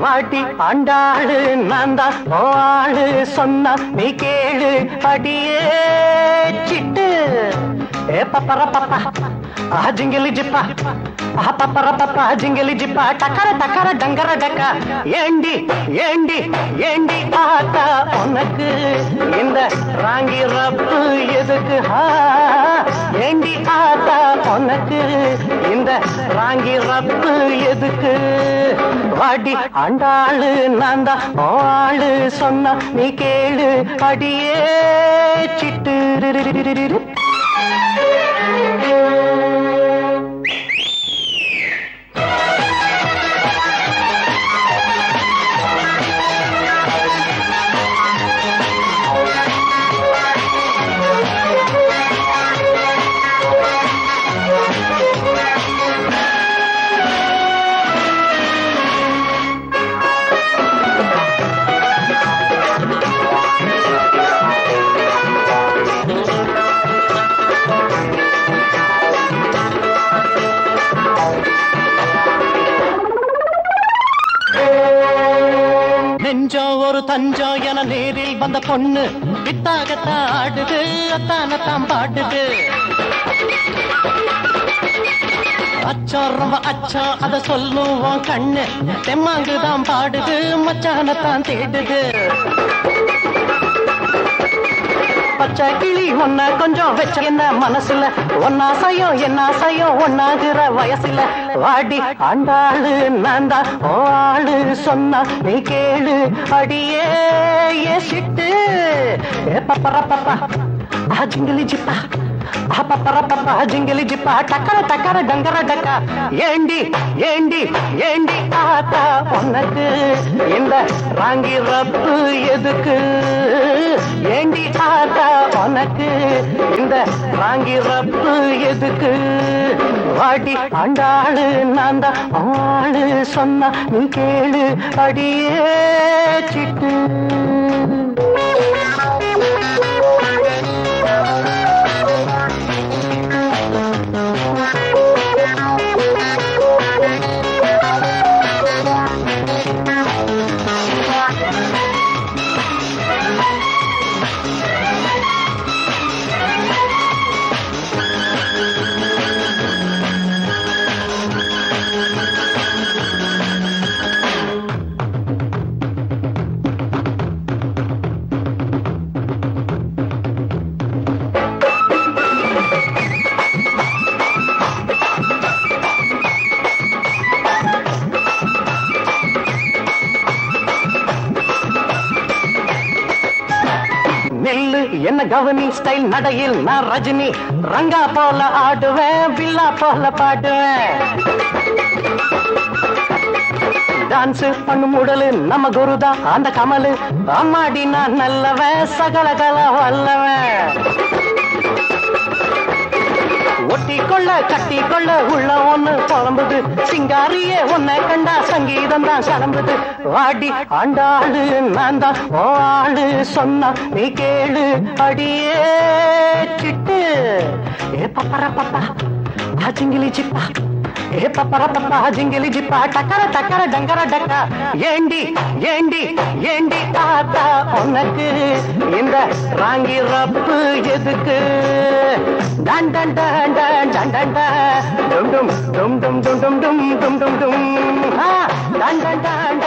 வாட்டி ஆண்டாளு நான் தான் ஓ ஆளு சொன்னா நீ கேளு அடியே சிட்டு ஏ பப்பர பப்பா ஆ ஜிங்கிலி ஜிப்பா ஆ பப்பர பப்பா ஜிங்கிலி ஜிப்பா டக்கர டக்கர டங்கர டக்கா ஏண்டி ஏண்டி ஏண்டி ஆத்தா உனக்கு இந்த ராங்கி ரப்பு எதுக்கு ஹா ஏண்டி ஆத்தா உனக்கு இந்த ராங்கி ரப்பு எதுக்கு வாடி ஆண்டாளு நான் தான் ஓ ஆளு சொன்னா நீ கேளு அடியே சிட்டு நெஞ்சோ ஒரு தஞ்சோ என நேரில் வந்த பொண்ணு வித்தாகத்தான் ஆடுது அத்தானத்தான் பாடுது அச்சோ ரொம்ப அச்சோ அத சொல்லுவோம் கண்ணு தெம்மாங்குதான் பாடுது மச்சானத்தான் தேடுது பச்சை கிளி ஒன்ன கொஞ்சம் வச்ச என்ன மனசுல ஒன்னாசையும் என்ன ஆசையும் ஒன்னாகிற வயசுல வாடி ஆண்டாளு நான் தான் ஓ ஆளு சொன்னா நீ கேளு அடியே ஏ சிட்டு ஏ பப்பர பப்பா ஆ ஜிங்கிலி ஜிப்பா ஆ பப்பர பப்பா ஜிங்கிலி ஜிப்பா டக்கர டக்கர டங்கர டக்கா ஏண்டி ஏண்டி ஏண்டி ஆத்தா உனக்கு இந்த ராங்கி ரப்பு எதுக்கு ஏண்டி ஆத்தா உனக்கு இந்த ராங்கி ரப்பு எதுக்கு வாடி ஆண்டாளு நான் தான் ஆளு சொன்னா நீ கேளு அடியே சிட்டு நெல்லு என்ன கவனி ஸ்டைல் நடையில் நான் ரஜினி ரங்கா போல ஆடுவேன் பில்லா போல பாடுவேன் டான்ஸ் பண்ணும் உடலு நம்ம குருதான் அந்த கமலு அம்மாடி நான் நல்லவன் சகல கல வல்லவன் ஒட்டி கொள்ள கட்டி கொள்ள உள்ள ஒண்ணு புலம்புது சிங்காரியே உன்னை கண்டா சங்கீதம் தான் கிளம்புது வாடி ஆண்டாளு நான் தான் ஓ ஆளு சொன்னா நீ கேளு அடியே சிட்டு ஏ பப்பர பப்பா ஆச்சிங்கிலி சிப்பா ஏ பப்பர பப்பா ஜிங்கிலி ஜிப்பா டக்கர டக்கர டங்கர டக்கா ஏண்டி ஏண்டி ஏண்டி தாத்தா உனக்கு இந்த ராங்கி ரப்பு எதுக்கு டன் டன் டன் டன் டன் டன் டன் டும் டும் டும் டும் டும் டும் டும் டும் டும் டும் ஆ டன் டன் டன்